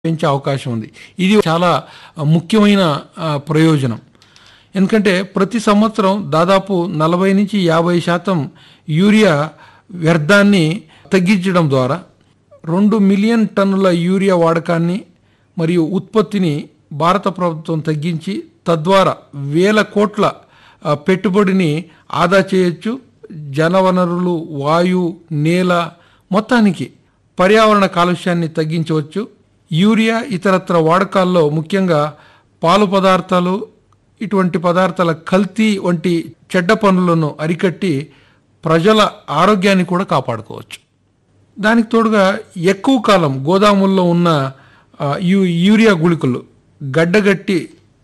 పెంచే అవకాశం ఉంది ఇది చాలా ముఖ్యమైన ఆ, ప్రయోజనం ఎందుకంటే ప్రతి సంవత్సరం దాదాపు నలభై నుంచి యాభై శాతం యూరియా వ్యర్థాన్ని తగ్గించడం ద్వారా రెండు మిలియన్ టన్నుల యూరియా వాడకాన్ని మరియు ఉత్పత్తిని భారత ప్రభుత్వం తగ్గించి తద్వారా వేల కోట్ల ఆ, పెట్టుబడిని ఆదా చేయొచ్చు జనవనరులు వాయు నేల మొత్తానికి పర్యావరణ కాలుష్యాన్ని తగ్గించవచ్చు యూరియా ఇతరత్ర వాడకాల్లో ముఖ్యంగా పాలు పదార్థాలు ఇటువంటి పదార్థాల కల్తీ వంటి చెడ్డ పనులను అరికట్టి ప్రజల ఆరోగ్యాన్ని కూడా కాపాడుకోవచ్చు దానికి తోడుగా ఎక్కువ కాలం గోదాముల్లో ఉన్న ఆ, యూ యూరియా గుళికలు గడ్డగట్టి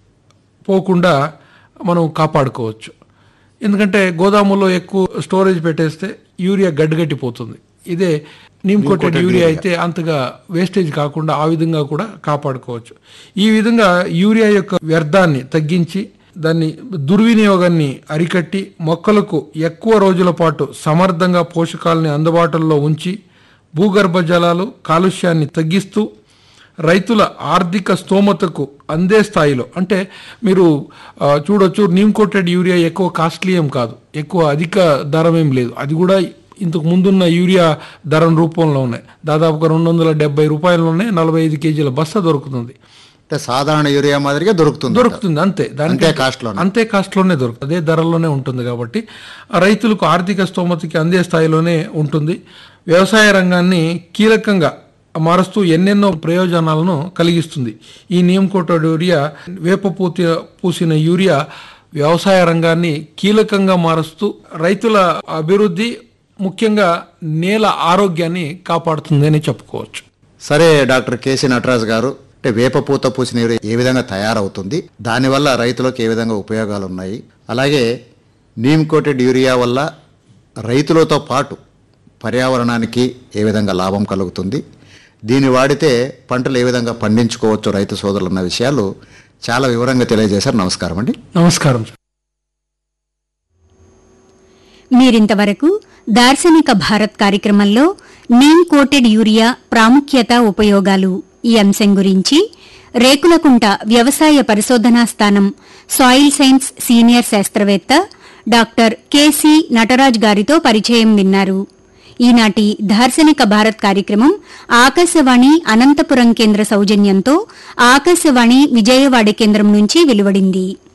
పోకుండా మనం కాపాడుకోవచ్చు ఎందుకంటే గోదాముల్లో ఎక్కువ స్టోరేజ్ పెట్టేస్తే యూరియా గడ్డగట్టిపోతుంది ఇదే నీమ్ కోటెడ్ యూరియా అయితే అంతగా వేస్టేజ్ కాకుండా ఆ విధంగా కూడా కాపాడుకోవచ్చు ఈ విధంగా యూరియా యొక్క వ్యర్థాన్ని తగ్గించి దాన్ని దుర్వినియోగాన్ని అరికట్టి మొక్కలకు ఎక్కువ రోజుల పాటు సమర్థంగా పోషకాలని అందుబాటులో ఉంచి భూగర్భ జలాలు కాలుష్యాన్ని తగ్గిస్తూ రైతుల ఆర్థిక స్తోమతకు అందే స్థాయిలో అంటే మీరు ఆ, చూడొచ్చు నీమ్ కోటెడ్ యూరియా ఎక్కువ కాస్ట్లీ ఏం కాదు ఎక్కువ అధిక ధరం ఏం లేదు అది కూడా ఇంతకు ముందున్న యూరియా ధరం రూపంలో ఉన్నాయి దాదాపుగా రెండు వందల డెబ్బై రూపాయల్లోనే నలభై ఐదు కేజీల బస్తా దొరుకుతుంది అంటే సాధారణ యూరియా మాదిరిగా దొరుకుతుంది దొరుకుతుంది అంతే దానికి అంతే కాస్ట్లోనే. అంతే కాస్ట్లోనే దొరుకుతుంది అదే ధరలోనే ఉంటుంది కాబట్టి ఆ రైతులకు ఆర్థిక స్తోమతకి అందే స్థాయిలోనే ఉంటుంది వ్యవసాయ రంగాన్ని కీలకంగా మారుస్తూ ఎన్నెన్నో ప్రయోజనాలను కలిగిస్తుంది ఈ నియం కోటెడ్ యూరియా వేప పూతి పూసిన యూరియా వ్యవసాయ రంగాన్ని కీలకంగా మారుస్తూ రైతుల అభివృద్ధి ముఖ్యంగా నేల ఆరోగ్యాన్ని కాపాడుతుంది అని చెప్పుకోవచ్చు సరే డాక్టర్ కేసీ నటరాజ్ గారు అంటే వేప పూత పూసిన యూరియా ఏ విధంగా తయారవుతుంది దానివల్ల రైతులకు ఏ విధంగా ఉపయోగాలు ఉన్నాయి అలాగే నీమ్ కోటెడ్ యూరియా వల్ల రైతులతో పాటు పర్యావరణానికి ఏ విధంగా లాభం కలుగుతుంది దీన్ని వాడితే పంటలు ఏ విధంగా పండించుకోవచ్చు రైతు సోదరులు అన్న విషయాలు చాలా వివరంగా తెలియజేశారు నమస్కారం అండి నమస్కారం సార్ మీరింతవరకు దార్శనిక భారత్ కార్యక్రమంలో నీమ్ కోటెడ్ యూరియా ప్రాముఖ్యత ఉపయోగాలు ఈ అంశం గురించి రేకులకుంట వ్యవసాయ పరిశోధనా స్థానం సాయిల్ సైన్స్ సీనియర్ శాస్త్రవేత్త డాక్టర్ కెసి నటరాజ్ గారితో పరిచయం విన్నారు ఈనాటి దార్శనిక భారత్ కార్యక్రమం ఆకాశవాణి అనంతపురం కేంద్ర సౌజన్యంతో ఆకాశవాణి విజయవాడ కేంద్రం నుంచి వెలువడింది